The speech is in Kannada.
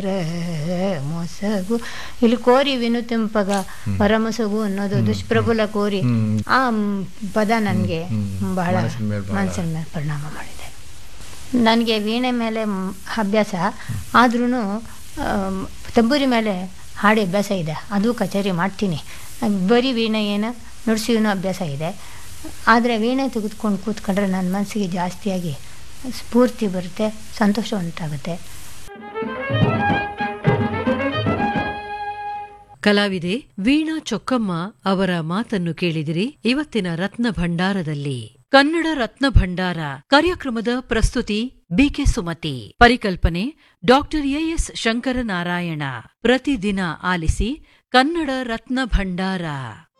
ಮೊಸಗು ಇಲ್ಲಿ ಕೋರಿ ವಿನುತಿಂಪಗ ಹೊರಮೊಸಗು ಅನ್ನೋದು ದುಷ್ಪ್ರಬಲ ಕೋರಿ ಆ ಮ್, ಪದ ನನಗೆ ಬಹಳ ಮನಸ್ಸಿನ ಮೇಲೆ ಬಹಳ- ಮನಸ್ಸಿನ ಮೇಲೆ ಪರಿಣಾಮ ಮಾಡಿದೆ ನನಗೆ ವೀಣೆ ಮೇಲೆ ಮ್, ಅಭ್ಯಾಸ ಆದ್ರೂ ತಂಬೂರಿ ಮೇಲೆ ಹಾಡಿ ಅಭ್ಯಾಸ ಇದೆ ಅದು ಕಚೇರಿ ಮಾಡ್ತೀನಿ ಬರೀ ವೀಣೆ ಏನು ನುಡಿಸಿನೂ ಅಭ್ಯಾಸ ಇದೆ ಆದರೆ ವೀಣೆ ತೆಗೆದುಕೊಂಡು ಕೂತ್ಕೊಂಡ್ರೆ ನನ್ನ ಮನಸ್ಸಿಗೆ ಜಾಸ್ತಿಯಾಗಿ ಸ್ಫೂರ್ತಿ ಬರುತ್ತೆ ಸಂತೋಷ ಉಂಟಾಗುತ್ತೆ ಕಲಾವಿದೆ ವೀಣಾ ಚೊಕ್ಕಮ್ಮ ಅವರ ಮಾತನ್ನು ಕೇಳಿದಿರಿ ಇವತ್ತಿನ ರತ್ನ ಭಂಡಾರದಲ್ಲಿ ಕನ್ನಡ ರತ್ನ ಭಂಡಾರ ಕಾರ್ಯಕ್ರಮದ ಪ್ರಸ್ತುತಿ ಬಿಕೆ ಸುಮತಿ ಪರಿಕಲ್ಪನೆ ಡಾಕ್ಟರ್ ಎಎಸ್ ಶಂಕರನಾರಾಯಣ ಪ್ರತಿದಿನ ಆಲಿಸಿ ಕನ್ನಡ ರತ್ನ ಭಂಡಾರ